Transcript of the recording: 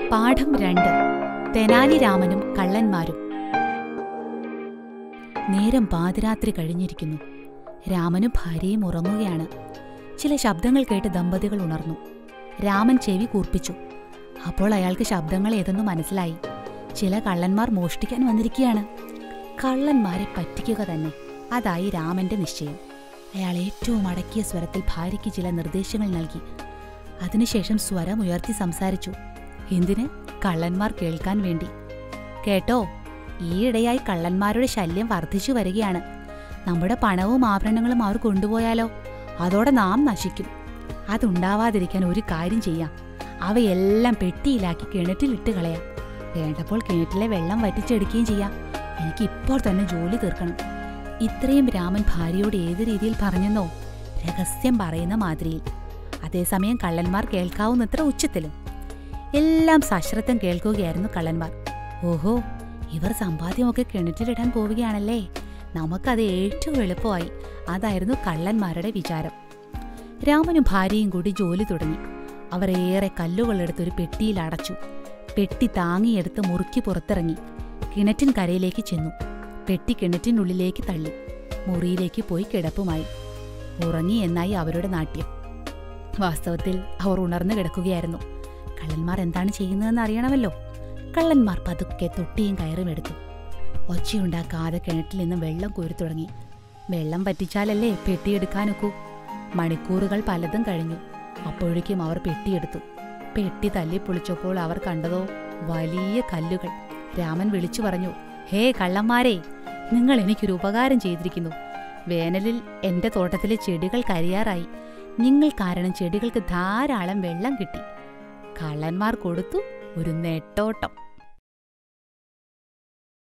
പാഠം രണ്ട് തെനാലി രാമനും കള്ളന്മാരും നേരം പാതിരാത്രി കഴിഞ്ഞിരിക്കുന്നു രാമനും ഭാര്യയും ഉറങ്ങുകയാണ് ചില ശബ്ദങ്ങൾ കേട്ട് ദമ്പതികൾ ഉണർന്നു രാമൻ ചെവി കൂർപ്പിച്ചു അപ്പോൾ അയാൾക്ക് ശബ്ദങ്ങൾ ഏതെന്നു മനസ്സിലായി ചില കള്ളന്മാർ മോഷ്ടിക്കാൻ വന്നിരിക്കുകയാണ് കള്ളന്മാരെ പറ്റിക്കുക തന്നെ അതായി രാമന്റെ നിശ്ചയം അയാൾ ഏറ്റവും അടക്കിയ സ്വരത്തിൽ ഭാര്യയ്ക്ക് ചില നിർദ്ദേശങ്ങൾ നൽകി അതിനുശേഷം സ്വരം ഉയർത്തി സംസാരിച്ചു എന്തിന് കള്ളന്മാർ കേൾക്കാൻ വേണ്ടി കേട്ടോ ഈയിടെയായി കള്ളന്മാരുടെ ശല്യം വർദ്ധിച്ചു വരികയാണ് നമ്മുടെ പണവും ആഭരണങ്ങളും അവർ കൊണ്ടുപോയാലോ അതോടെ നാം നശിക്കും അതുണ്ടാവാതിരിക്കാൻ ഒരു കാര്യം ചെയ്യാം അവയെല്ലാം പെട്ടിയിലാക്കി കിണറ്റിലിട്ട് കളയാം വേണ്ടപ്പോൾ കിണറ്റിലെ വെള്ളം വറ്റിച്ചെടുക്കുകയും ചെയ്യാം എനിക്ക് ഇപ്പോൾ തന്നെ ജോലി തീർക്കണം ഇത്രയും രാമൻ ഭാര്യയോട് ഏത് രീതിയിൽ പറഞ്ഞെന്നോ രഹസ്യം പറയുന്ന മാതിരിയിൽ അതേസമയം കള്ളന്മാർ കേൾക്കാവുന്നത്ര ഉച്ചത്തിലും എല്ലാം സശ്രദ്ധം കേൾക്കുകയായിരുന്നു കള്ളന്മാർ ഓഹോ ഇവർ സമ്പാദ്യമൊക്കെ കിണറ്റിലിടാൻ പോവുകയാണല്ലേ നമുക്കത് ഏറ്റവും എളുപ്പമായി അതായിരുന്നു കള്ളന്മാരുടെ വിചാരം രാമനും ഭാര്യയും കൂടി ജോലി തുടങ്ങി അവർ ഏറെ കല്ലുകളെടുത്ത് ഒരു പെട്ടിയിൽ അടച്ചു പെട്ടി താങ്ങിയെടുത്ത് മുറുക്കി പുറത്തിറങ്ങി കിണറ്റിൻ കരയിലേക്ക് ചെന്നു പെട്ടി കിണറ്റിനുള്ളിലേക്ക് തള്ളി മുറിയിലേക്ക് പോയി കിടപ്പുമായി ഉറങ്ങി എന്നായി അവരുടെ നാട്യം വാസ്തവത്തിൽ അവർ ഉണർന്നു കിടക്കുകയായിരുന്നു കള്ളന്മാർ എന്താണ് ചെയ്യുന്നതെന്ന് അറിയണമല്ലോ കള്ളന്മാർ പതുക്കെ തൊട്ടിയും കയറും എടുത്തു ഒച്ചയുണ്ടാക്കാതെ കിണറ്റിൽ നിന്ന് വെള്ളം കോരി തുടങ്ങി വെള്ളം പറ്റിച്ചാലല്ലേ പെട്ടിയെടുക്കാനൊക്കൂ മണിക്കൂറുകൾ പലതും കഴിഞ്ഞു അപ്പോഴേക്കും അവർ പെട്ടിയെടുത്തു പെട്ടി തല്ലിപ്പൊളിച്ചപ്പോൾ അവർ കണ്ടതോ വലിയ കല്ലുകൾ രാമൻ വിളിച്ചു പറഞ്ഞു ഹേ കള്ളന്മാരെ നിങ്ങൾ എനിക്കൊരു ഉപകാരം ചെയ്തിരിക്കുന്നു വേനലിൽ എന്റെ തോട്ടത്തിലെ ചെടികൾ കരിയാറായി നിങ്ങൾ കാരണം ചെടികൾക്ക് ധാരാളം വെള്ളം കിട്ടി കള്ളന്മാർ കൊടുത്തു ഒരു നെട്ടോട്ടം